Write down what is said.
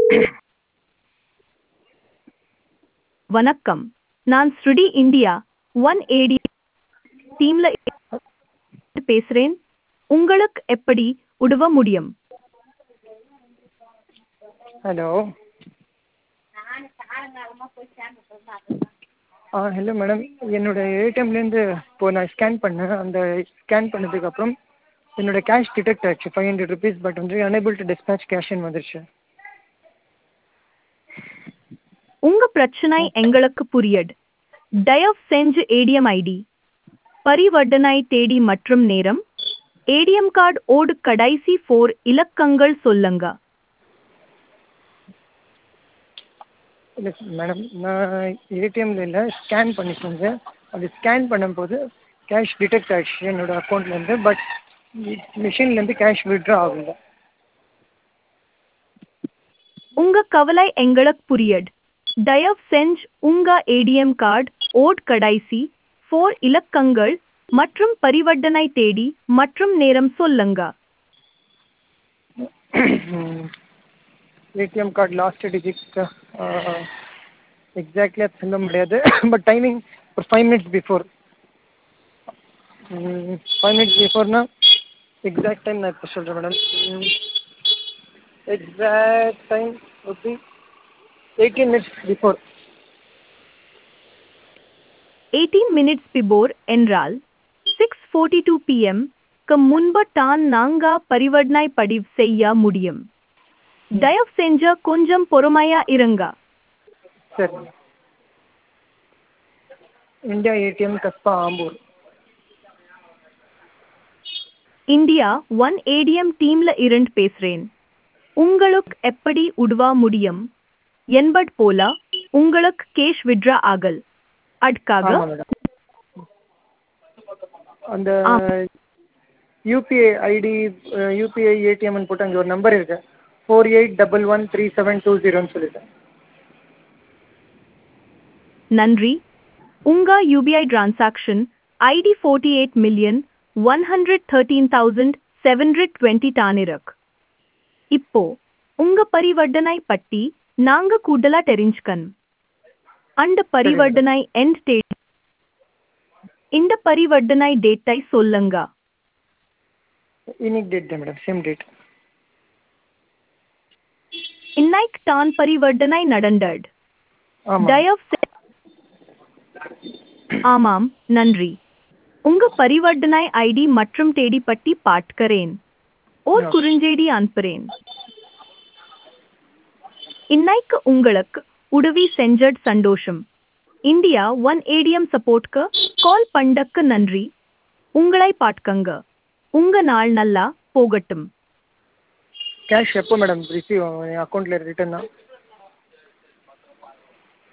வணக்கம் நான் ஸ்ருடி இந்தியா ஒன் ஏடி டீம்ல பேசுறேன் உங்களுக்கு எப்படி உதவ முடியும் ஹலோ ஆ ஹலோ மேடம் என்னோடய ஏடிஎம்லேருந்து இப்போது நான் ஸ்கேன் பண்ணேன் அந்த ஸ்கேன் பண்ணதுக்கப்புறம் என்னோடய கேஷ் டிடெக்ட் ஆச்சு ஃபைவ் ஹண்ட்ரட் ருபீஸ் பட் வந்து அனேபிள் டு டிஸ்பேச் கேஷ்ன்னு வந்துருச்சு உங்க பிரச்சனை எங்களுக்கு புரியுது தயவு செஞ்சு ஏடிஎம் ஐடி பரிவர்த்தனை தேதி மற்றும் நேரம் ஏடிஎம் கார்டு ஓடு கடைசி ஃபோர் இலக்கங்கள் சொல்லுங்க இல்லை மேடம் நான் ஏடிஎம்ல இல்லை ஸ்கேன் பண்ணி செஞ்சேன் அது ஸ்கேன் பண்ணும்போது கேஷ் டிடெக்ட் ஆச்சு என்னோடய அக்கௌண்ட்லேருந்து பட் மிஷின்லேருந்து கேஷ் விட்ரா ஆகல உங்க கவலை எங்களுக்கு புரியுது தயவு செஞ்சு உங்க ஏடிஎம் கார்டு ஓட் கடைசி ஃபோர் இலக்கங்கள் மற்றும் பரிவர்த்தனை தேதி மற்றும் நேரம் சொல்லுங்க ATM card last digit exactly அது சொல்ல முடியாது பட் டைமிங் ஒரு five minutes before five minutes பிஃபோர்னா எக்ஸாக்ட் டைம் நான் இப்போ சொல்கிறேன் madam exact time okay eighteen minutes before eighteen minutes before என்றால் சிக்ஸ் ஃபோர்ட்டி டூ பிஎம் க்கு முன்பு தான் நாங்க பரிவர்த்தனை பதிவு செய்ய முடியும் தயவு செஞ்ச கொஞ்சம் பொறுமையா இருங்க சரி India ATM Kasba Ambur India one ATM டீம்ல இருந்து பேசுறேன் உங்களுக்கு எப்படி உதவ முடியும் என்பது போல உங்களுக்கு கேஷ் விட்ரா ஆகல் அதுக்காக ஆமாம் மேடம் அந்த யூபிஐ ஐடி யூபிஐ ஏடிஎம்னு போட்டு அங்கே ஒரு நம்பர் இருக்கு four eight double one three seven two ஜீரோன்னு சொல்லிட்டு நன்றி உங்க UPI transaction ID forty eight million one hundred thirteen thousand seven hundred twenty டானிரக் இப்போ உங்க பரிவர்த்தனை பற்றி நாங்க கூடுதலா தெரிஞ்சுக்கணும் அந்த பரிவர்த்தனை எண்ட் டேட் இந்த பரிவர்த்தனை டேட்டை சொல்லுங்க இன்னைக்கு டேட் தான் மேடம் சேம் டேட் இன்னைக்கு தான் பரிவர்த்தனை நடந்தது ஆமாம் தயவு செ- ஆமாம் நன்றி உங்க பரிவர்த்தனை ஐடி மற்றும் தேதி பற்றி பார்க்கிறேன் ஓர் Yeah. குறுஞ்செய்தி அனுப்புறேன் இன்னைக்கு உங்களுக்கு உதவி செஞ்சது சந்தோஷம் இந்தியா ஒன் ஏடிஎம் சப்போர்ட்க்கு கால் பண்ணக்கு நன்றி உங்களை பார்க்கங்க உங்க நாள் நல்லா போகட்டும் கேஷ் எப்போ மேடம் ரிசீவ் ஆகும் என் அக்கௌண்ட்டில் ரிட்டர்னா